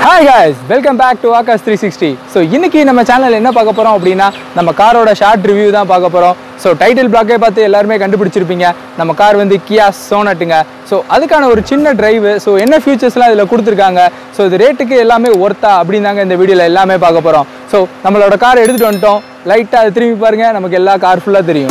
hi guys welcome back to Akash three sixty so இன்னைக்கு நம்ம channel என்ன பார்க்க போகிறோம் அப்படின்னா நம்ம காரோட ஷார்ட் ரிவ்யூ தான் பார்க்க போகிறோம் ஸோ டைட்டில் பிளாக்கே பார்த்து எல்லாருமே கண்டுபிடிச்சிருப்பீங்க நம்ம கார் வந்து கியா சோனட்டுங்க ஸோ அதுக்கான ஒரு சின்ன டிரைவு ஸோ என்ன ஃபியூச்சர்ஸ்லாம் இதில் கொடுத்துருக்காங்க ஸோ இது ரேட்டுக்கு எல்லாமே ஒர்த்தா அப்படின்னு தாங்க இந்த வீடியோவில் எல்லாமே பார்க்க போகிறோம் ஸோ நம்மளோட கார் எடுத்துகிட்டு வந்துட்டோம் லைட்டாக அது திரும்பி பாருங்கள் நமக்கு எல்லா கார் ஃபுல்லாக தெரியும்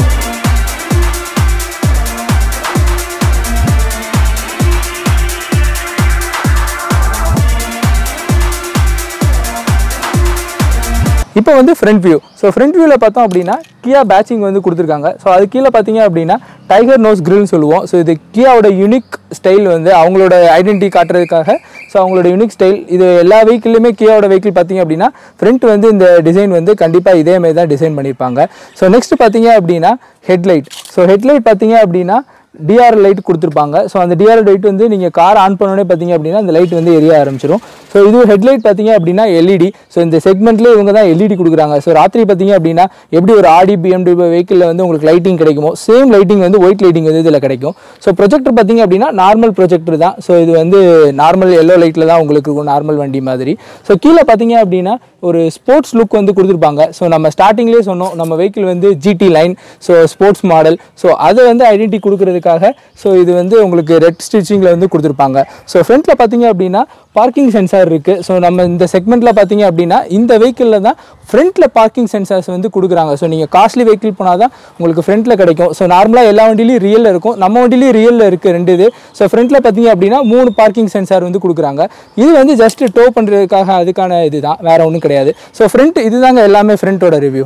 இப்போ வந்து ஃப்ரண்ட் வியூ ஸோ ஃப்ரண்ட் வியூவில் பார்த்தோம் அப்படின்னா கியா பேட்சிங் வந்து கொடுத்துருக்காங்க ஸோ அது கீழே பார்த்தீங்க அப்படின்னா டைகர் நோஸ் கிரில்னு சொல்லுவோம் ஸோ இது கியாவோட யூனிக் ஸ்டைல் வந்து அவங்களோட ஐடென்டிட்டி காட்டுறதுக்காக ஸோ அவங்களோட யூனிக் ஸ்டைல் இது எல்லா வெஹிக்கிள்லையுமே கியாவோட வெஹிக்கிள் பார்த்தீங்க அப்படின்னா ஃப்ரண்ட் வந்து இந்த டிசைன் வந்து கண்டிப்பாக இதே மாதிரி தான் டிசைன் பண்ணியிருப்பாங்க ஸோ நெக்ஸ்ட் பார்த்தீங்க அப்படின்னா ஹெட்லைட் ஸோ ஹெட்லைட் பார்த்தீங்க அப்படின்னா டிஆர் லைட் கொடுத்துருப்பாங்க ஸோ அந்த டிஆர் லைட் வந்து நீங்கள் கார் ஆன் பண்ணோடனே பார்த்தீங்க அப்படின்னா அந்த லைட் வந்து எரிய ஆரம்பிச்சிடும் ஸோ இது ஹெட்லைட் பார்த்தீங்க அப்படின்னா எல்இடி ஸோ இந்த செக்மெண்ட்லேயே இவங்க தான் எல்இடி கொடுக்குறாங்க ஸோ ராத்திரி பார்த்தீங்க அப்படின்னா எப்படி ஒரு ஆடி பிஎம்டபிள்யூ வெஹிக்கிளில் வந்து உங்களுக்கு லைட்டிங் கிடைக்குமோ சேம் லைட்டிங் வந்து ஒயிட் லைட்டிங் வந்து இதில் கிடைக்கும் ஸோ ப்ரொஜெக்டர் பார்த்தீங்க அப்படின்னா நார்மல் ப்ரொஜெக்டர் தான் ஸோ இது வந்து நார்மல் எல்லோ லைட்டில் தான் உங்களுக்கு இருக்கும் நார்மல் வண்டி மாதிரி ஸோ கீழே பார்த்தீங்க அப்படின்னா ஒரு ஸ்போர்ட்ஸ் லுக் வந்து கொடுத்துருப்பாங்க ஸோ நம்ம ஸ்டார்டிங்லேயே சொன்னோம் நம்ம வெஹிக்கிள் வந்து GT line so sports model so அதை வந்து ஐடென்டி கொடுக்கறதுக்காக ஸோ இது வந்து உங்களுக்கு ரெட் ஸ்டிச்சிங்கில் வந்து கொடுத்துருப்பாங்க ஸோ ஃப்ரண்ட்டில் பார்த்தீங்க அப்படின்னா பார்க்கிங் சென்சார் இருக்குது ஸோ நம்ம இந்த செக்மெண்ட்டில் பார்த்தீங்க அப்படின்னா இந்த வெஹிக்கிளில் தான் ஃப்ரண்ட்டில் பார்க்கிங் சென்சார்ஸ் வந்து கொடுக்குறாங்க ஸோ நீங்கள் காஸ்ட்லி வெஹிக்கிள் போனால் தான் உங்களுக்கு ஃப்ரண்ட்டில் கிடைக்கும் ஸோ நார்மலாக எல்லா வண்டிலையும் ரியலில் இருக்கும் நம்ம வண்டிலையும் ரியலில் இருக்குது ரெண்டு இது ஸோ ஃப்ரண்ட்டில் பார்த்தீங்க அப்படின்னா மூணு பார்க்கிங் சென்சார் வந்து கொடுக்குறாங்க இது வந்து ஜஸ்ட் டோ பண்ணுறதுக்காக அதுக்கான இதுதான் வேற ஒன்றும் கிடையாது ஸோ ஃப்ரண்ட் இதுதாங்க எல்லாமே ஃப்ரண்ட்டோட ரிவ்யூ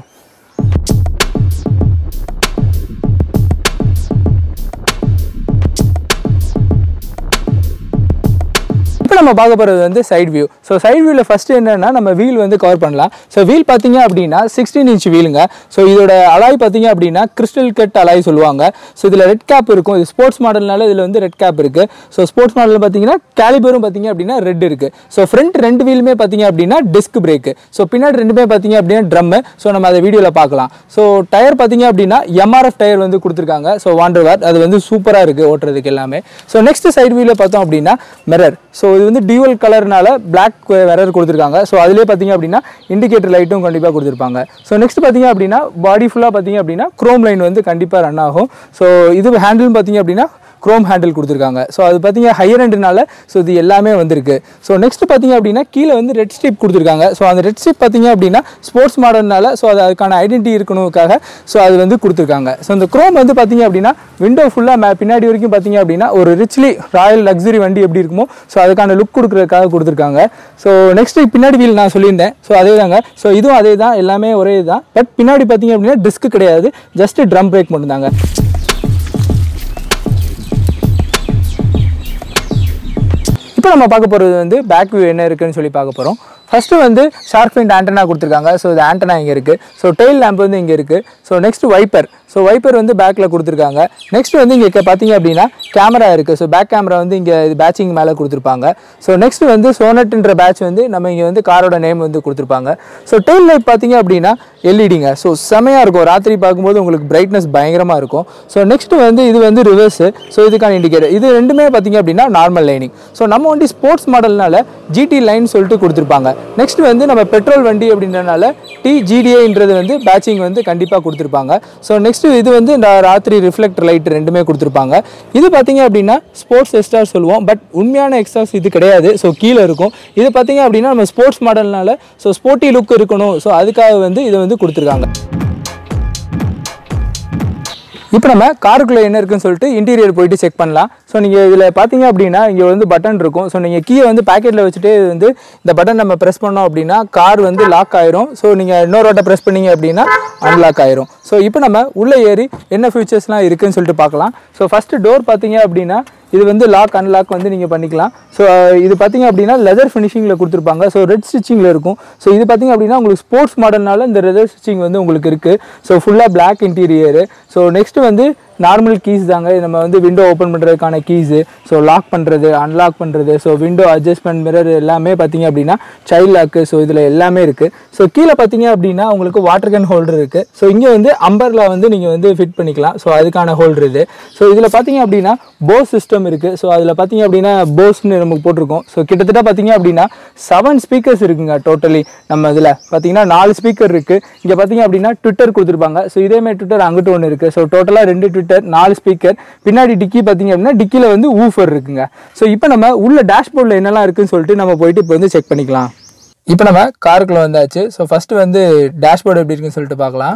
இப்போ நம்ம பார்க்க போகிறது வந்து சைட் வியூ ஸோ சைட் வியூவில் ஃபஸ்ட்டு என்னென்னா நம்ம வீல் வந்து கவர் பண்ணலாம் ஸோ வீல் பார்த்தீங்க அப்படின்னா சிக்ஸ்டீன் இன்ச் வீலுங்க ஸோ இதோட அலாய் பார்த்தீங்க அப்படின்னா கிறிஸ்டல் கட் அலாய் சொல்லுவாங்க ஸோ இதில் ரெட் கேப் இருக்கும் இது ஸ்போர்ட்ஸ் மாடல்னால இதில் வந்து ரெட் கேப் இருக்குது ஸோ ஸ்போர்ட்ஸ் மாடல் பார்த்தீங்கன்னா கேலிபரும் பார்த்தீங்க அப்படின்னா ரெட் இருக்குது ஸோ ஃப்ரண்ட் ரெண்டு வீலுமே பார்த்தீங்க அப்படின்னா டிஸ்க் பிரேக்கு ஸோ பின்னாடி ரெண்டுமே பார்த்தீங்க அப்படின்னா ட்ரம்மு ஸோ நம்ம அதை வீடியோவில் பார்க்கலாம் ஸோ டயர் பார்த்தீங்க அப்படின்னா எம்ஆர்எஃப் டயர் வந்து கொடுத்துருக்காங்க ஸோ வாண்டர் வேர் அது வந்து சூப்பராக இருக்குது ஓட்டுறதுக்கு எல்லாமே ஸோ நெக்ஸ்ட் சைடு வியூவில் பார்த்தோம் அப்படின்னா மிரர் ஸோ இது வந்து டியூவல் கலர்னால பிளாக் மிரர் கொடுத்துருக்காங்க ஸோ அதிலே பார்த்தீங்க அப்படின்னா இண்டிகேட்டர் லைட்டும் கண்டிப்பாக கொடுத்துருப்பாங்க ஸோ நெக்ஸ்ட் பார்த்தீங்க அப்படின்னா பாடி ஃபுல்லாக பார்த்தீங்க அப்படின்னா க்ரோம் லைன் வந்து கண்டிப்பாக ரன் ஆகும் ஸோ இது ஹேண்டில் பார்த்தீங்க அப்படின்னா க்ரோம் ஹேண்டில் கொடுத்துருக்காங்க ஸோ அது பார்த்தீங்க ஹையர் எண்டுனால ஸோ இது எல்லாமே வந்திருக்கு ஸோ நெக்ஸ்ட் பார்த்தீங்க அப்படின்னா கீழே வந்து ரெட் ஸ்ட்ரிப் கொடுத்துருக்காங்க ஸோ அந்த ரெட் ஸ்ட்ரிப் பார்த்தீங்க அப்படின்னா ஸ்போர்ட்ஸ் மாடல்னால ஸோ அது அதுக்கான ஐடென்டிட்டி இருக்கணுக்காக ஸோ அது வந்து கொடுத்துருக்காங்க ஸோ இந்த க்ரோம் வந்து பார்த்தீங்க அப்படின்னா விண்டோ ஃபுல்லாக பின்னாடி வரைக்கும் பார்த்தீங்க அப்படின்னா ஒரு ரிச்லி ராயல் லக்ஸரி வண்டி எப்படி இருக்குமோ ஸோ அதுக்கான லுக் கொடுக்குறதுக்காக கொடுத்துருக்காங்க ஸோ நெக்ஸ்ட் பின்னாடி வீல் நான் சொல்லியிருந்தேன் ஸோ அதே தாங்க ஸோ இதுவும் அதே தான் எல்லாமே ஒரே தான் பட் பின்னாடி பார்த்தீங்க அப்படின்னா டிஸ்க் கிடையாது ஜஸ்ட் ட்ரம் பிரேக் மட்டும்தாங்க இப்போ நம்ம பார்க்க போகிறது வந்து பேக் வியூ என்ன இருக்குன்னு சொல்லி பார்க்க போகிறோம் ஃபஸ்ட்டு வந்து ஷார்க் ஃபைண்ட் ஆண்டனா கொடுத்துருக்காங்க ஸோ இது ஆண்டனா இங்கே இருக்குது ஸோ டெயில் லேம்ப் வந்து இங்கே இருக்குது so next wiper so wiper வந்து பேக்கில் கொடுத்துருக்காங்க நெக்ஸ்ட் வந்து இங்கே பார்த்தீங்க அப்படின்னா கேமரா இருக்குது ஸோ பேக் கேமரா வந்து இங்கே இது பேட்சிங் மேலே கொடுத்துருப்பாங்க ஸோ நெக்ஸ்ட் வந்து சோனட்ன்ற பேட்ச் வந்து நம்ம இங்கே வந்து காரோட நேம் வந்து கொடுத்துருப்பாங்க ஸோ டெயில் லைட் பார்த்தீங்க அப்படின்னா எல்இடிங்க ஸோ செமையாக இருக்கும் ராத்திரி பார்க்கும்போது உங்களுக்கு பிரைட்னஸ் பயங்கரமாக இருக்கும் ஸோ நெக்ஸ்ட் வந்து இது வந்து ரிவர்ஸு ஸோ இதுக்கான இண்டிகேட்டர் இது ரெண்டுமே பார்த்தீங்க அப்படின்னா நார்மல் லைனிங் ஸோ நம்ம வண்டி ஸ்போர்ட்ஸ் மாடல்னால ஜிடி லைன் சொல்லிட்டு கொடுத்துருப்பாங்க நெக்ஸ்ட் வந்து நம்ம பெட்ரோல் வண்டி அப்படின்றனால டி ஜிடிஏன்றது வந்து பேட்சிங் வந்து கண்டிப்பாக கொடுத்துருப்பாங்க ஸோ நெக்ஸ்ட் இது வந்து இந்த ராத்திரி ரிஃப்ளெக்டர் லைட் ரெண்டுமே கொடுத்துருப்பாங்க இது பார்த்தீங்க அப்படின்னா ஸ்போர்ட்ஸ் எக்ஸ்ட்ராஸ் சொல்லுவோம் பட் உண்மையான எக்ஸ்ட்ராஸ் இது கிடையாது ஸோ கீழே இருக்கும் இது பார்த்தீங்க அப்படின்னா நம்ம ஸ்போர்ட்ஸ் மாடல்னால ஸோ ஸ்போர்ட்டி லுக் இருக்கணும் ஸோ அதுக்காக வந்து இதை வந்து கொடுத்துருக்காங்க இப்போ நம்ம காருக்குள்ளே என்ன இருக்குன்னு சொல்லிட்டு இன்டீரியர் போயிட்டு செக் பண்ணலாம் ஸோ நீங்கள் இதில் பார்த்தீங்க அப்படின்னா இங்கே வந்து பட்டன் இருக்கும் ஸோ நீங்கள் கீயை வந்து பேக்கெட்டில் வச்சுட்டு இது வந்து இந்த பட்டன் நம்ம ப்ரெஸ் பண்ணோம் அப்படின்னா கார் வந்து லாக் ஆயிரும் ஸோ நீங்கள் இன்னொரு வாட்டை ப்ரெஸ் பண்ணீங்க அப்படின்னா அன்லாக் ஆயிரும் ஸோ இப்போ நம்ம உள்ளே ஏறி என்ன ஃபீச்சர்ஸ்லாம் இருக்குன்னு சொல்லிட்டு பார்க்கலாம் ஸோ ஃபஸ்ட்டு டோர் பார்த்தீங்க அப்படின்னா இது வந்து லாக் அன்லாக் வந்து நீங்கள் பண்ணிக்கலாம் ஸோ இது பார்த்தீங்க அப்படின்னா லெதர் ஃபினிஷிங்கில் கொடுத்துருப்பாங்க ஸோ ரெட் ஸ்டிச்சிங்கில் இருக்கும் ஸோ இது பார்த்தீங்க அப்படின்னா உங்களுக்கு ஸ்போர்ட்ஸ் மாடல்னால இந்த லெதர் ஸ்டிச்சிங் வந்து உங்களுக்கு இருக்குது ஸோ ஃபுல்லாக பிளாக் இன்டீரியரு ஸோ நெக்ஸ்ட்டு வந்து நார்மல் கீஸ் தாங்க இது நம்ம வந்து விண்டோ ஓப்பன் பண்ணுறதுக்கான கீஸு ஸோ லாக் பண்ணுறது அன்லாக் பண்ணுறது ஸோ விண்டோ அட்ஜஸ்ட்மெண்ட் மிரர் எல்லாமே பார்த்தீங்க அப்படின்னா சைல்ட் லாக்கு ஸோ இதில் எல்லாமே இருக்குது ஸோ கீழே பார்த்தீங்க அப்படின்னா உங்களுக்கு வாட்டர் கேன் ஹோல்டர் இருக்குது ஸோ இங்கே வந்து அம்பர்லா வந்து நீங்கள் வந்து ஃபிட் பண்ணிக்கலாம் ஸோ அதுக்கான ஹோல்டர் இது ஸோ இதில் பார்த்தீங்க அப்படின்னா போஸ் சிஸ்டம் இருக்குது ஸோ அதில் பார்த்தீங்க அப்படின்னா போஸ்னு நமக்கு போட்டிருக்கோம் ஸோ கிட்டத்தட்ட பார்த்தீங்க அப்படின்னா செவன் ஸ்பீக்கர்ஸ் இருக்குங்க டோட்டலி நம்ம இதில் பார்த்தீங்கன்னா நாலு ஸ்பீக்கர் இருக்குது இங்கே பார்த்தீங்க அப்படின்னா ட்விட்டர் கொடுத்துருப்பாங்க ஸோ இதேமாதிரி ட்விட்டர் அங்கிட்டு ஒன்று இருக்குது ஸோ டோட்டலாக ரெண்டு ட்விட்டர் நாலு ஸ்பீக்கர் பின்னாடி டிக்கி பார்த்தீங்க அப்படின்னா டிக்கியில் வந்து ஊஃபர் இருக்குங்க ஸோ இப்போ நம்ம உள்ள டேஷ்போர்டில் என்னெல்லாம் இருக்குன்னு சொல்லிட்டு நம்ம போயிட்டு இப்போ வந்து செக் பண்ணிக்கலாம் இப்போ நம்ம காருக்குள்ளே வந்தாச்சு ஸோ ஃபஸ்ட்டு வந்து டேஷ்போர்டு எப்படி இருக்குன்னு சொல்லிட்டு பார்க்கலாம்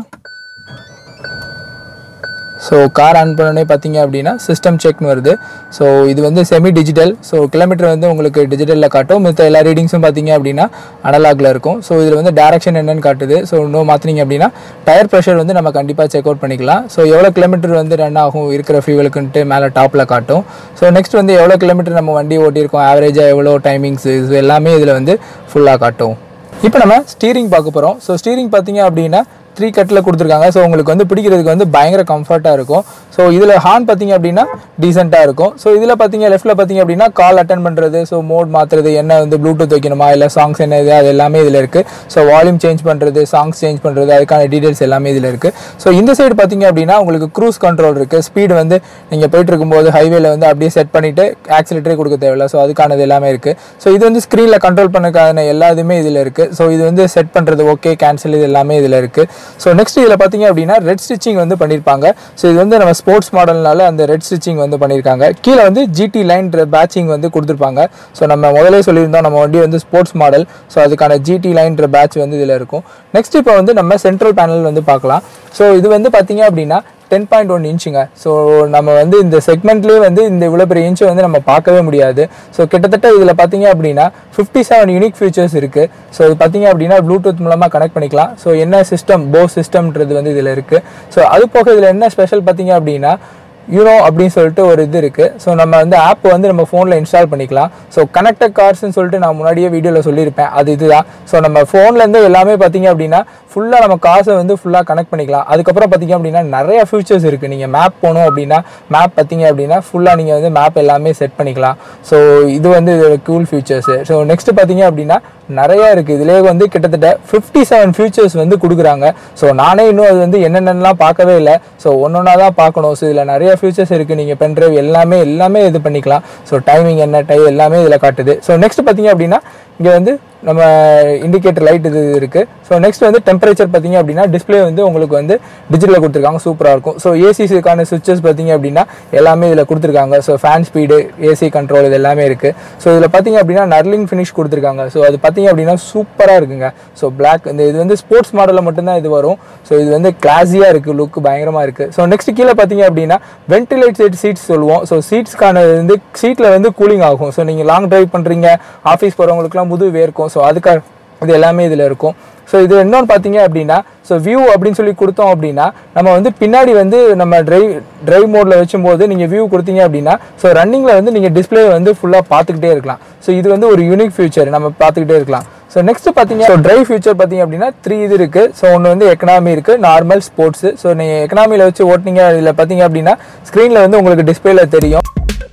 ஸோ கார் ஆன் பண்ணோடனே பார்த்தீங்க அப்படின்னா சிஸ்டம் செக்னு வருது ஸோ இது வந்து செமி டிஜிட்டல் ஸோ கிலோமீட்டர் வந்து உங்களுக்கு டிஜிட்டலில் காட்டும் மித்த எல்லா ரீடிங்ஸும் பார்த்தீங்க அப்படின்னா அனலாகில் இருக்கும் ஸோ இதில் வந்து டேரக்ஷன் என்னன்னு காட்டுது ஸோ இன்னும் மாற்றினீங்க அப்படின்னா டயர் ப்ரெஷர் வந்து நம்ம கண்டிப்பாக செக் அவுட் பண்ணிக்கலாம் ஸோ எவ்வளோ கிலோமீட்டர் வந்து ரன் ஆகும் இருக்கிற ஃபியூவலுக்குன்ட்டு மேலே டாப்பில் காட்டும் ஸோ நெக்ஸ்ட் வந்து எவ்வளோ கிலோமீட்டர் நம்ம வண்டி ஓட்டியிருக்கோம் ஆவரேஜாக எவ்வளோ டைமிங்ஸ் இது எல்லாமே இதில் வந்து ஃபுல்லாக காட்டும் இப்போ நம்ம ஸ்டீரிங் பார்க்க போகிறோம் ஸோ ஸ்டீரிங் பார்த்தீங்க அப்படின்னா த்ரீ கட்டில் கொடுத்துருக்காங்க ஸோ உங்களுக்கு வந்து பிடிக்கிறதுக்கு வந்து பயங்கர கம்ஃபர்ட்டாக இருக்கும் ஸோ இதில் ஹார்ன் பார்த்தீங்க அப்படின்னா டீசெண்டாக இருக்கும் ஸோ இதில் பார்த்தீங்க லெஃப்ட்டில் பார்த்தீங்க அப்படின்னா கால் அட்டன் பண்ணுறது ஸோ மோட் மாற்றுறது என்ன வந்து ப்ளூடூத் வைக்கணுமா இல்லை சாங்ஸ் என்ன இது அது எல்லாமே இதில் இருக்குது ஸோ வால்யூம் சேஞ்ச் பண்ணுறது சாங்ஸ் சேஞ்ச் பண்ணுறது அதுக்கான டீடைல்ஸ் எல்லாமே இதில் இருக்குது ஸோ இந்த சைடு பார்த்தீங்க அப்படின்னா உங்களுக்கு க்ரூஸ் கண்ட்ரோல் இருக்குது ஸ்பீடு வந்து நீங்கள் போயிட்டு இருக்கும்போது ஹைவேல வந்து அப்படியே செட் பண்ணிவிட்டு ஆக்சிலேட்டரே கொடுக்க தேவையில்ல ஸோ அதுக்கானது எல்லாமே இருக்குது ஸோ இது வந்து ஸ்க்ரீனில் கண்ட்ரோல் பண்ணக்கான எல்லா இதுவுமே இதில் இருக்குது ஸோ இது வந்து செட் பண்ணுறது ஓகே கேன்சல் இது எல்லாமே இதில் இருக்குது ஸோ நெக்ஸ்ட் இதில் பார்த்தீங்க அப்படின்னா ரெட் ஸ்டிச்சிங் வந்து பண்ணியிருப்பாங்க ஸோ இது வந்து நம்ம ஸ்போர்ட்ஸ் மாடல்னால அந்த ரெட் ஸ்டிச்சிங் வந்து பண்ணியிருக்காங்க கீழே வந்து ஜிடி லைன் பேட்சிங் வந்து கொடுத்துருப்பாங்க ஸோ நம்ம முதலே சொல்லியிருந்தோம் நம்ம வண்டி வந்து ஸ்போர்ட்ஸ் மாடல் ஸோ அதுக்கான ஜிடி லைன்ற பேட்ச் வந்து இதில் இருக்கும் நெக்ஸ்ட் இப்போ வந்து நம்ம சென்ட்ரல் பேனல் வந்து பார்க்கலாம் ஸோ இது வந்து பார்த்தீங்க அப்படின்னா டென் பாயிண்ட் ஒன் இன்ச்சுங்க ஸோ நம்ம வந்து இந்த செக்மெண்ட்லேயே வந்து இந்த இவ்வளோ பெரிய இன்ச்சு வந்து நம்ம பார்க்கவே முடியாது ஸோ கிட்டத்தட்ட இதில் பார்த்தீங்க அப்படின்னா ஃபிஃப்டி செவன் யூனிக் ஃபீச்சர்ஸ் இருக்குது ஸோ இது பார்த்தீங்க அப்படின்னா ப்ளூடூத் மூலமாக கனெக்ட் பண்ணிக்கலாம் ஸோ என்ன சிஸ்டம் போ சிஸ்டம்ன்றது வந்து இதில் இருக்குது ஸோ அது போக இதில் என்ன ஸ்பெஷல் பார்த்தீங்க அப்படின்னா யூனோ அப்படின்னு சொல்லிட்டு ஒரு இது இருக்குது ஸோ நம்ம வந்து ஆப் வந்து நம்ம ஃபோனில் இன்ஸ்டால் பண்ணிக்கலாம் ஸோ கனெக்டட் கார்ஸ்னு சொல்லிட்டு நான் முன்னாடியே வீடியோவில் சொல்லியிருப்பேன் அது இதுதான் ஸோ நம்ம ஃபோன்லேருந்து எல்லாமே பார்த்தீங்க அப்படின்னா ஃபுல்லாக நம்ம காசை வந்து ஃபுல்லாக கனெக்ட் பண்ணிக்கலாம் அதுக்கப்புறம் பார்த்தீங்க அப்படின்னா நிறைய ஃபியூச்சர்ஸ் இருக்குது நீங்கள் மேப் போகணும் அப்படின்னா மேப் பார்த்தீங்க அப்படின்னா ஃபுல்லாக நீங்கள் வந்து மேப் எல்லாமே செட் பண்ணிக்கலாம் ஸோ இது வந்து இதோட கூல் ஃபியூச்சர்ஸு ஸோ நெக்ஸ்ட் பார்த்தீங்க அப்படின்னா நிறைய இருக்குது இதுலேயே வந்து கிட்டத்தட்ட ஃபிஃப்டி செவன் ஃபியூச்சர்ஸ் வந்து கொடுக்குறாங்க ஸோ நானே இன்னும் அது வந்து என்னென்னலாம் பார்க்கவே இல்லை ஸோ ஒன்று ஒன்றா தான் பார்க்கணும் ஸோ இதில் நிறைய ஃபியூச்சர்ஸ் இருக்குது நீங்கள் பென்ட்ரைவ் எல்லாமே எல்லாமே இது பண்ணிக்கலாம் ஸோ டைமிங் என்ன டை எல்லாமே இதில் காட்டுது ஸோ நெக்ஸ்ட் பார்த்தீங்க அப்படின்னா இங்கே வந்து நம்ம இண்டிகேட்டர் லைட் இது இருக்குது ஸோ நெக்ஸ்ட் வந்து டெம்பரேச்சர் பார்த்தீங்க அப்படின்னா டிஸ்ப்ளே வந்து உங்களுக்கு வந்து டிஜிட்டலில் கொடுத்துருக்காங்க சூப்பராக இருக்கும் ஸோ ஏசிஸுக்கான சுவிச்சஸ் பார்த்தீங்க அப்படின்னா எல்லாமே இதில் கொடுத்துருக்காங்க so fan speed AC control இது எல்லாமே இருக்குது ஸோ இதில் பார்த்தீங்க அப்படின்னா நர்லிங் ஃபினிஷ் கொடுத்துருக்காங்க ஸோ அது பார்த்தீங்க அப்படின்னா சூப்பராக இருக்குங்க ஸோ பிளாக் இந்த இது வந்து ஸ்போர்ட்ஸ் மாடலில் மட்டும்தான் இது வரும் ஸோ இது வந்து கிளாஸியாக இருக்குது லுக் பயங்கரமாக இருக்குது ஸோ நெக்ஸ்ட் கீழே பார்த்தீங்க அப்படின்னா வென்டிலேட் சீட் சீட்ஸ் சொல்லுவோம் ஸோ சீட்ஸ்க்கான வந்து சீட்டில் வந்து கூலிங் ஆகும் ஸோ நீங்கள் லாங் டிரைவ் பண்ணுறீங்க ஆஃபீஸ் போகிறவங்களுக்குலாம் முது வேர்க்கும் ஸோ அதுக்காக இது எல்லாமே இதில் இருக்கும் ஸோ இது இன்னொன்று பார்த்தீங்க அப்படின்னா ஸோ வியூ அப்படின்னு சொல்லி கொடுத்தோம் அப்படின்னா நம்ம வந்து பின்னாடி வந்து நம்ம டிரைவ் டிரைவ் மோடில் வச்சும்போது நீங்கள் வியூ கொடுத்தீங்க அப்படின்னா ஸோ ரன்னிங்கில் வந்து நீங்கள் டிஸ்பிளே வந்து ஃபுல்லாக பார்த்துக்கிட்டே இருக்கலாம் ஸோ இது வந்து ஒரு யூனிக் ஃபியூச்சர் நம்ம பார்த்துக்கிட்டே இருக்கலாம் ஸோ நெக்ஸ்ட் பார்த்தீங்க ஸோ டிரைவ் ஃபியூச்சர் பார்த்தீங்க அப்படின்னா த்ரீ இது இருக்குது ஸோ ஒன்று வந்து எக்கனாமி இருக்குது நார்மல் ஸ்போர்ட்ஸ் ஸோ நீங்கள் எக்கனாமியில் வச்சு ஓட்டினீங்க இதில் பார்த்தீங்க அப்படின்னா ஸ்க்ரீனில் வந்து உங்களுக்கு டிஸ்பிளேல தெரியும்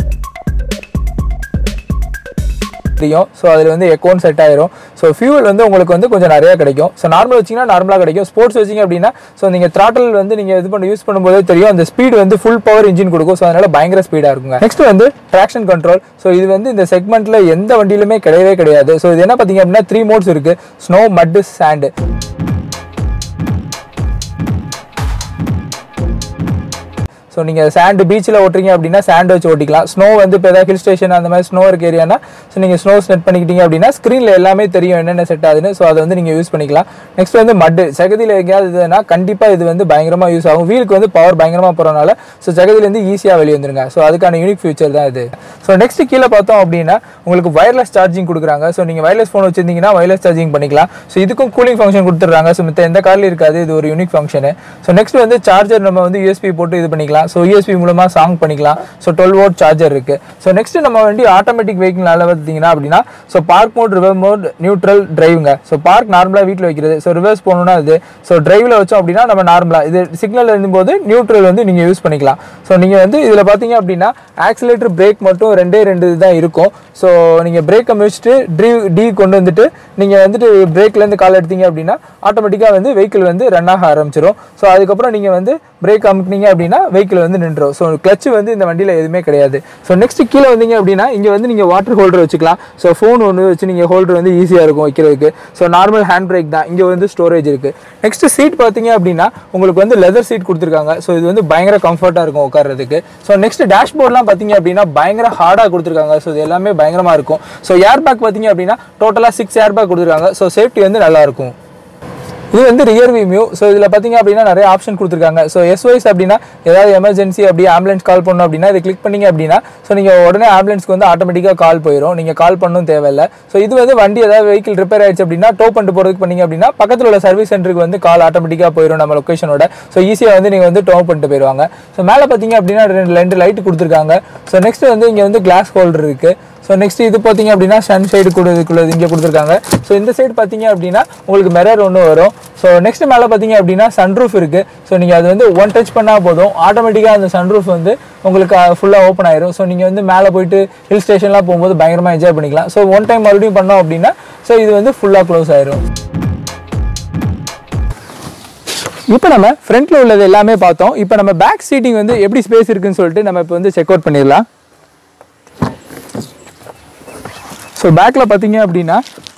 தெரியும் ஸோ அதில் வந்து எக்கோன் செட் ஆயிரும் ஸோ ஃபியூல் வந்து உங்களுக்கு வந்து கொஞ்சம் நிறைய கிடைக்கும் ஸோ நார்மல் வச்சிங்கன்னா நார்மலாக கிடைக்கும் ஸ்போர்ட்ஸ் வச்சிங்க அப்படின்னா ஸோ நீங்கள் த்ராட்டல் வந்து நீங்கள் இது பண்ணி யூஸ் பண்ணும்போதே தெரியும் அந்த ஸ்பீடு வந்து ஃபுல் பவர் இன்ஜின் கொடுக்கும் ஸோ அதனால பயங்கர ஸ்பீடாக இருக்குங்க நெக்ஸ்ட் வந்து ட்ராக்ஷன் கண்ட்ரோல் ஸோ இது வந்து இந்த செக்மெண்ட்டில் எந்த வண்டியிலுமே கிடையவே கிடையாது ஸோ இது என்ன பார்த்தீங்க அப்படின்னா த்ரீ மோட்ஸ் இருக்குது ஸ்னோ மட்டு சாண்டு ஸோ நீங்கள் சாண்டு பீச்சில் ஓட்டுறீங்க அப்படின்னா சாண்ட் வச்சு ஓட்டிக்கலாம் ஸ்னோ வந்து இப்போ ஏதாவது ஹில் ஸ்டேஷன் அந்த மாதிரி ஸ்னோ இருக்க ஏரியானா ஸோ நீங்கள் ஸ்னோ செட் பண்ணிக்கிட்டீங்க அப்படின்னா ஸ்க்ரீனில் எல்லாமே தெரியும் என்னென்ன செட் ஆகுதுன்னு ஸோ அதை வந்து நீங்கள் யூஸ் பண்ணிக்கலாம் நெக்ஸ்ட் வந்து மட்டு சகதியில் எங்கேயாவது இதுனா கண்டிப்பாக இது வந்து பயங்கரமாக யூஸ் ஆகும் வீலுக்கு வந்து பவர் பயங்கரமாக போகிறனால ஸோ சகதியிலேருந்து ஈஸியாக வெளியே வந்துருங்க ஸோ அதுக்கான யூனிக் ஃபியூச்சர் தான் இது ஸோ நெக்ஸ்ட் கீழே பார்த்தோம் அப்படின்னா உங்களுக்கு வயர்லெஸ் சார்ஜிங் கொடுக்குறாங்க ஸோ நீங்கள் வயர்லெஸ் ஃபோன் வச்சிருந்தீங்கன்னா வயர்லெஸ் சார்ஜிங் பண்ணிக்கலாம் ஸோ இதுக்கும் கூலிங் ஃபங்க்ஷன் கொடுத்துட்றாங்க ஸோ மித்த எந்த கார்லையும் இருக்காது இது ஒரு யூனிக் ஃபங்க்ஷனு ஸோ நெக்ஸ்ட் வந்து சார்ஜர் நம்ம வந்து யூஎஸ்பி போட்டு இது பண்ணிக்கலாம் ஸோ யூஎஸ்பி மூலமாக சாங் பண்ணிக்கலாம் ஸோ டுவெல் வோட் சார்ஜர் இருக்குது ஸோ நெக்ஸ்ட் நம்ம வண்டி ஆட்டோமேட்டிக் வெஹிக்கிள்னால பார்த்தீங்கன்னா அப்படின்னா so park mode reverse mode neutral டிரைவுங்க ஸோ பார்க் நார்மலாக வீட்டில் வைக்கிறது ஸோ ரிவர்ஸ் போகணுன்னா இது ஸோ டிரைவில் வச்சோம் அப்படின்னா நம்ம நார்மலாக இது சிக்னல் இருந்தும்போது நியூட்ரல் வந்து நீங்கள் யூஸ் பண்ணிக்கலாம் ஸோ நீங்கள் வந்து இதில் பார்த்தீங்க அப்படின்னா ஆக்சிலேட்டர் பிரேக் மட்டும் ரெண்டே ரெண்டு தான் இருக்கும் ஸோ நீங்கள் பிரேக்கை முடிச்சுட்டு ட்ரீ டி கொண்டு வந்துட்டு நீங்கள் வந்துட்டு பிரேக்லேருந்து கால் எடுத்தீங்க அப்படின்னா ஆட்டோமேட்டிக்காக வந்து வெஹிக்கிள் வந்து ரன் ஆக ஆரம்பிச்சிடும் ஸோ அதுக்கப்புறம் நீங்கள் வந்து பிரேக் அமுக்குனீங்க அப்படின்னா வெஹிக்கிள் வந்து நின்றோம் ஸோ கிளச் வந்து இந்த வண்டியில் எதுவுமே கிடையாது ஸோ நெக்ஸ்ட் கீழே வந்தீங்க அப்படின்னா இங்கே வந்து நீங்கள் வாட்டர் ஹோல்டர் வச்சுக்கலாம் ஸோ ஃபோன் ஒன்று வச்சு நீங்கள் ஹோல்டர் வந்து ஈஸியாக இருக்கும் வைக்கிறதுக்கு ஸோ நார்மல் ஹேண்ட் பிரேக் தான் இங்கே வந்து ஸ்டோரேஜ் இருக்குது நெக்ஸ்ட் சீட் பார்த்தீங்க அப்படின்னா உங்களுக்கு வந்து லெதர் சீட் கொடுத்துருக்காங்க ஸோ இது வந்து பயங்கர கம்ஃபர்ட்டாக இருக்கும் உட்கார்றதுக்கு ஸோ நெக்ஸ்ட் டேஷ்போர்ட்லாம் பார்த்தீங்க அப்படின்னா பயங்கர ஹார்டாக கொடுத்துருக்காங்க ஸோ இது எல்லாமே பயங்கரமாக இருக்கும் ஸோ ஏர் பேக் பார்த்தீங்க அப்படின்னா டோட்டலாக சிக்ஸ் ஏர் பேக் கொடுத்துருக்காங்க ஸோ சேஃப்டி வந்து நல்லா இருக்கும் இது வந்து ரியர் வியூ ஸோ இதில் பார்த்தீங்க அப்படின்னா நிறைய ஆப்ஷன் கொடுத்துருக்காங்க ஸோ எஸ்ஒய்ஸ் அப்படின்னா ஏதாவது எமர்ஜென்சி அப்படி ஆம்புலன்ஸ் கால் பண்ணணும் அப்படின்னா இதை கிளிக் பண்ணீங்க அப்படின்னா ஸோ நீங்கள் உடனே ஆம்புலன்ஸ்க்கு வந்து ஆட்டோமேட்டிக்காக கால் போயிடும் நீங்கள் கால் பண்ணணும் தேவையில்லை ஸோ இது வந்து வண்டி ஏதாவது வெஹிக்கிள் ரிப்பேர் ஆயிடுச்சு அப்படின்னா டோ பண்ணிட்டு போகிறதுக்கு பண்ணீங்க அப்படின்னா பக்கத்தில் உள்ள சர்வீஸ் சென்டருக்கு வந்து கால் ஆட்டோமேட்டிக்காக போயிடும் நம்ம லொக்கேஷனோட ஸோ ஈஸியாக வந்து நீங்கள் வந்து டோ பண்ணிட்டு போயிடுவாங்க ஸோ மேலே பார்த்தீங்க அப்படின்னா ரெண்டு ரெண்டு லைட் கொடுத்துருக்காங்க ஸோ நெக்ஸ்ட் வந்து இங்கே வந்து கிளாஸ் ஹோல்டர் இருக்குது ஸோ நெக்ஸ்ட் இது பார்த்தீங்க அப்படின்னா சன் சைடு கூட இதுக்குள்ளது இங்கே கொடுத்துருக்காங்க ஸோ இந்த சைடு பார்த்தீங்க அப்படின்னா உங்களுக்கு மிரர் ஒன்று வரும் ஸோ நெக்ஸ்ட் மேலே பார்த்தீங்க அப்படின்னா சன்ரூஃப் இருக்குது ஸோ நீங்கள் அது வந்து ஒன் டச் பண்ணால் போதும் ஆட்டோமேட்டிக்காக அந்த சன்ரூஃப் வந்து உங்களுக்கு ஃபுல்லாக ஓப்பன் ஆயிரும் ஸோ நீங்கள் வந்து மேலே போயிட்டு ஹில் ஸ்டேஷன்லாம் போகும்போது பயங்கரமாக என்ஜாய் பண்ணிக்கலாம் ஸோ ஒன் டைம் மறுபடியும் பண்ணோம் அப்படின்னா ஸோ இது வந்து ஃபுல்லாக க்ளோஸ் ஆயிரும் இப்போ நம்ம ஃப்ரண்ட்ல உள்ளது எல்லாமே பார்த்தோம் இப்போ நம்ம பேக் சீட்டிங் வந்து எப்படி ஸ்பேஸ் இருக்குன்னு சொல்லிட்டு நம்ம இப்போ வந்து செக் அவுட் பண்ணிடலாம் ஸோ பேக்கில் பார்த்தீங்க அப்படின்னா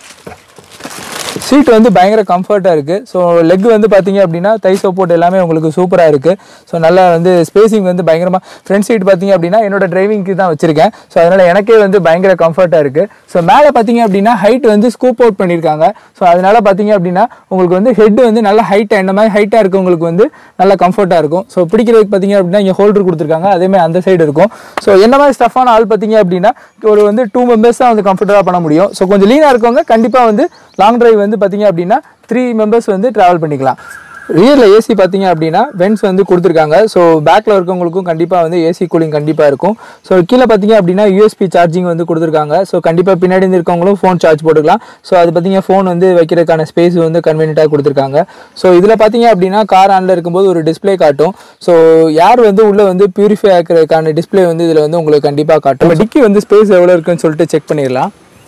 சீட் வந்து பயங்கர கம்ஃபர்ட்டாக இருக்குது ஸோ லெக் வந்து பார்த்தீங்க அப்படின்னா தை சப்போர்ட் எல்லாமே உங்களுக்கு சூப்பராக இருக்குது ஸோ நல்லா வந்து ஸ்பேசிங் வந்து பயங்கரமாக ஃப்ரண்ட் சீட் பார்த்தீங்க அப்படின்னா என்னோட டிரைவிங்க்கு தான் வச்சுருக்கேன் ஸோ அதனால் எனக்கே வந்து பயங்கர கம்ஃபர்ட்டாக இருக்குது ஸோ மேலே பார்த்தீங்க அப்படின்னா ஹைட் வந்து ஸ்கூப் அவுட் பண்ணியிருக்காங்க ஸோ அதனால் பார்த்தீங்க அப்படின்னா உங்களுக்கு வந்து ஹெட் வந்து நல்லா ஹைட்டாக இந்த மாதிரி ஹைட்டாக இருக்கவங்களுக்கு வந்து நல்லா கம்ஃபர்ட்டாக இருக்கும் ஸோ பிடிக்கிறதுக்கு பார்த்தீங்க அப்படின்னா இங்கே ஹோல்டர் கொடுத்துருக்காங்க அதேமாதிரி அந்த சைடு இருக்கும் ஸோ என்ன மாதிரி ஸ்டஃபான ஆள் பார்த்தீங்க அப்படின்னா ஒரு வந்து டூ மெம்பர்ஸ் தான் வந்து கம்ஃபர்டபுளாக பண்ண முடியும் ஸோ கொஞ்சம் லீனாக இருக்கவங்க கண்டிப்பாக வந்து லாங் டிரைவ் வந்து பார்த்தீங்க அப்படின்னா த்ரீ மெம்பர்ஸ் வந்து ட்ராவல் பண்ணிக்கலாம் ரியரில் ஏசி பார்த்தீங்க அப்படின்னா வென்ஸ் வந்து கொடுத்துருக்காங்க ஸோ பேக்கில் இருக்கவங்களுக்கும் கண்டிப்பாக வந்து ஏசி கூலிங் கண்டிப்பாக இருக்கும் ஸோ கீழே பார்த்தீங்க அப்படின்னா யூஎஸ்பி சார்ஜிங் வந்து கொடுத்துருக்காங்க ஸோ கண்டிப்பாக பின்னாடி இருந்து இருக்கவங்களும் ஃபோன் சார்ஜ் போட்டுக்கலாம் ஸோ அது பார்த்தீங்க ஃபோன் வந்து வைக்கிறதுக்கான ஸ்பேஸ் வந்து கன்வீனியண்ட்டாக கொடுத்துருக்காங்க ஸோ இதில் பார்த்தீங்க அப்படின்னா கார் ஆனில் இருக்கும்போது ஒரு டிஸ்ப்ளே காட்டும் ஸோ யார் வந்து உள்ளே வந்து பியூரிஃபை ஆக்கிறதுக்கான டிஸ்ப்ளே வந்து இதில் வந்து உங்களுக்கு கண்டிப்பாக காட்டும் டிக்கி வந்து ஸ்பேஸ் எவ்வளோ இருக்குன்னு சொல்லிட்டு செக் பண்ணிடலாம்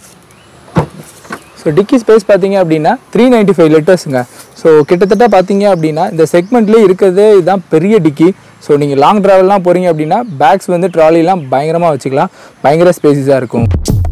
ஸோ டிக்கி ஸ்பேஸ் பார்த்தீங்க அப்படின்னா த்ரீ நைன்ட்டி ஃபைவ் லிட்டர்ஸுங்க ஸோ கிட்டத்தட்ட பார்த்தீங்க அப்படின்னா இந்த செக்மெண்ட்லேயே இருக்கிறதே இதுதான் பெரிய டிக்கி ஸோ நீங்கள் லாங் ட்ராவல்லாம் போகிறீங்க அப்படின்னா பேக்ஸ் வந்து ட்ராலிலாம் பயங்கரமாக வச்சுக்கலாம் பயங்கர ஸ்பேசிஸாக இருக்கும்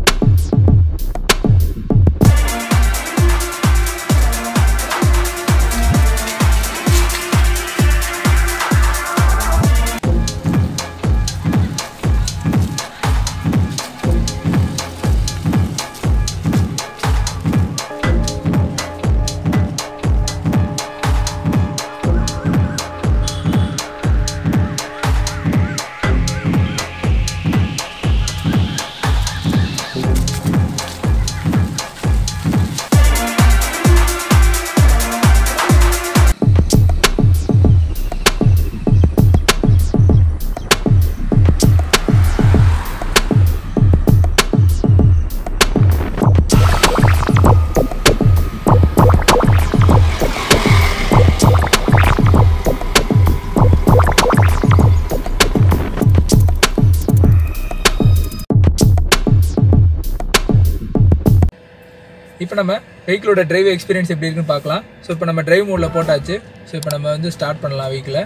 இப்போ நம்ம வெஹிக்கிளோட டிரைவ் எக்ஸ்பீரியன்ஸ் எப்படி இருக்குன்னு பார்க்கலாம் ஸோ இப்போ நம்ம டிரைவ் மோடில் போட்டாச்சு ஸோ இப்போ நம்ம வந்து ஸ்டார்ட் பண்ணலாம் வெஹிக்கிளை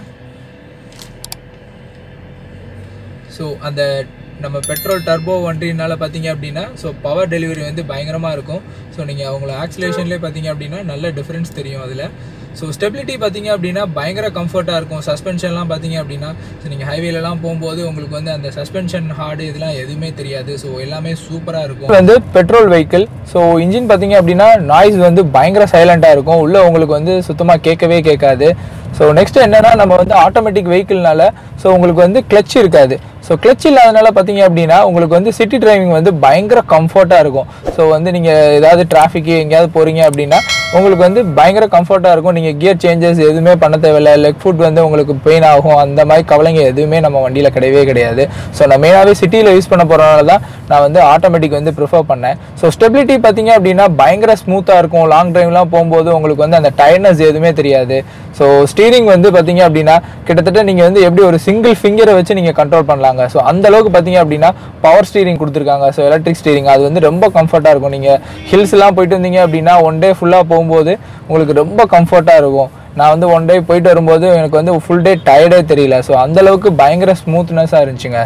ஸோ அந்த நம்ம பெட்ரோல் டர்போ வண்டினால பார்த்தீங்க அப்படின்னா ஸோ பவர் டெலிவரி வந்து பயங்கரமாக இருக்கும் ஸோ நீங்கள் அவங்கள ஆக்சிலேஷன்லேயே பார்த்தீங்க அப்படின்னா நல்ல டிஃப்ரென்ஸ் தெரியும் அதில் ஸோ ஸ்டெபிலிட்டி பார்த்தீங்க அப்படின்னா பயங்கர கம்ஃபர்ட்டாக இருக்கும் சஸ்பென்ஷன்லாம் பார்த்தீங்க அப்படின்னா ஸோ நீங்கள் ஹைவேலலாம் போகும்போது உங்களுக்கு வந்து அந்த சஸ்பென்ஷன் ஹார்டு இதெல்லாம் எதுவுமே தெரியாது ஸோ எல்லாமே சூப்பராக இருக்கும் வந்து பெட்ரோல் வெஹிக்கிள் ஸோ இன்ஜின் பார்த்தீங்க அப்படின்னா நாய்ஸ் வந்து பயங்கர சைலண்ட்டாக இருக்கும் உள்ளே உங்களுக்கு வந்து சுத்தமாக கேட்கவே கேட்காது ஸோ நெக்ஸ்ட் என்னன்னா நம்ம வந்து ஆட்டோமேட்டிக் வெஹிக்கிள்னால ஸோ உங்களுக்கு வந்து கிளச் இருக்காது ஸோ கிளச் இல்லாதனால பார்த்தீங்க அப்படின்னா உங்களுக்கு வந்து சிட்டி டிரைவிங் வந்து பயங்கர கம்ஃபர்ட்டாக இருக்கும் ஸோ வந்து நீங்கள் ஏதாவது டிராஃபிக்கு எங்கேயாவது போகிறீங்க அப்படின்னா உங்களுக்கு வந்து பயங்கர கம்ஃபர்ட்டாக இருக்கும் நீங்கள் கியர் சேஞ்சஸ் எதுவுமே பண்ண தேவையில்ல லெக் ஃபுட் வந்து உங்களுக்கு பெயின் ஆகும் அந்த மாதிரி கவலைங்க எதுவுமே நம்ம வண்டியில் கிடையவே கிடையாது ஸோ நான் மெயினாகவே சிட்டியில் யூஸ் பண்ண போகிறனால தான் நான் வந்து ஆட்டோமேட்டிக் வந்து ப்ரிஃபர் பண்ணேன் ஸோ ஸ்டெபிலிட்டி பார்த்தீங்க அப்படின்னா பயங்கர ஸ்மூத்தாக இருக்கும் லாங் டிரைவ்லாம் போகும்போது உங்களுக்கு வந்து அந்த டயர்னஸ் எதுவுமே தெரியாது ஸோ ஸ்டீரிங் வந்து பார்த்தீங்க அப்படின்னா கிட்டத்தட்ட நீங்கள் வந்து எப்படி ஒரு சிங்கிள் ஃபிங்கரை வச்சு நீங்கள் கண்ட்ரோல் பண்ணலாங்க ஸோ அந்த அளவுக்கு பார்த்தீங்க அப்படின்னா பவர் ஸ்டீரிங் கொடுத்துருக்காங்க ஸோ எலக்ட்ரிக் ஸ்டீரிங் அது வந்து ரொம்ப கம்ஃபர்ட்டாக இருக்கும் நீங்கள் ஹில்ஸ்லாம் போயிட்டு வந்தீங்க அப்படின்னா ஒன் டே ஃபுல்லாக போகும்போது உங்களுக்கு ரொம்ப கம்ஃபர்ட்டாக இருக்கும் நான் வந்து ஒன் டே போயிட்டு வரும்போது எனக்கு வந்து ஃபுல் டே டயர்டே தெரியல ஸோ அந்தளவுக்கு பயங்கர ஸ்மூத்னஸாக இருந்துச்சுங்க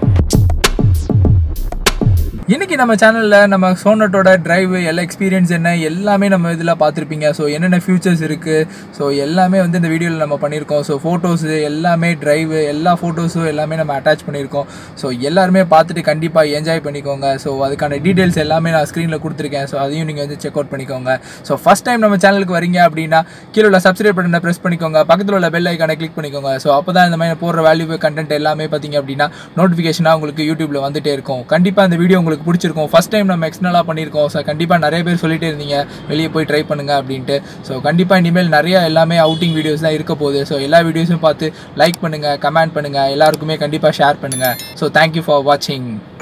இன்னைக்கு நம்ம சேனலில் நம்ம சோனட்டோட டிரைவ் எல்லா எக்ஸ்பீரியன்ஸ் என்ன எல்லாமே நம்ம இதில் பார்த்துருப்பீங்க ஸோ என்னென்ன ஃபியூச்சர்ஸ் இருக்குது ஸோ எல்லாமே வந்து இந்த வீடியோவில் நம்ம பண்ணியிருக்கோம் ஸோ ஃபோட்டோஸு எல்லாமே டிரைவ் எல்லா ஃபோட்டோஸும் எல்லாமே நம்ம அட்டாச் பண்ணியிருக்கோம் ஸோ எல்லாருமே பார்த்துட்டு கண்டிப்பாக என்ஜாய் பண்ணிக்கோங்க ஸோ அதுக்கான டீட்டெயில்ஸ் எல்லாமே நான் ஸ்க்ரீனில் கொடுத்துருக்கேன் ஸோ அதையும் நீங்கள் வந்து செக் அவுட் பண்ணிக்கோங்க ஸோ ஃபஸ்ட் டைம் நம்ம சேனலுக்கு வரீங்க அப்படின்னா கீழே உள்ள சப்ஸ்கிரைப் பட்டனை ப்ரெஸ் பண்ணிக்கோங்க பக்கத்தில் உள்ள பெல் ஐக்கானை கிளிக் பண்ணிக்கோங்க ஸோ அப்போ தான் இந்த மாதிரி போடுற வேல்யூ கண்டென்ட் எல்லாமே பார்த்தீங்க அப்படின்னா நோட்டிஃபிகேஷனாக உங்களுக்கு யூடியூப்பில் வந்துட்டே இருக்கும் கண்டிப்பாக இந்த வீடியோ உங்களுக்கு பிடிச்சிருக்கும் ஃபஸ்ட் டைம் நம்ம எக்ஸ்டர்னலாக பண்ணியிருக்கோம் ஸோ கண்டிப்பாக நிறைய பேர் சொல்லிட்டே இருந்தீங்க வெளியே போய் ட்ரை பண்ணுங்க அப்படின்ட்டு ஸோ கண்டிப்பாக இனிமேல் நிறைய எல்லாமே அவுட்டிங் வீடியோஸ் தான் இருக்க போகுது ஸோ எல்லா வீடியோஸும் பார்த்து லைக் பண்ணுங்கள் கமெண்ட் பண்ணுங்கள் எல்லாருக்குமே கண்டிப்பாக ஷேர் பண்ணுங்கள் ஸோ தேங்க்யூ ஃபார் வாட்சிங்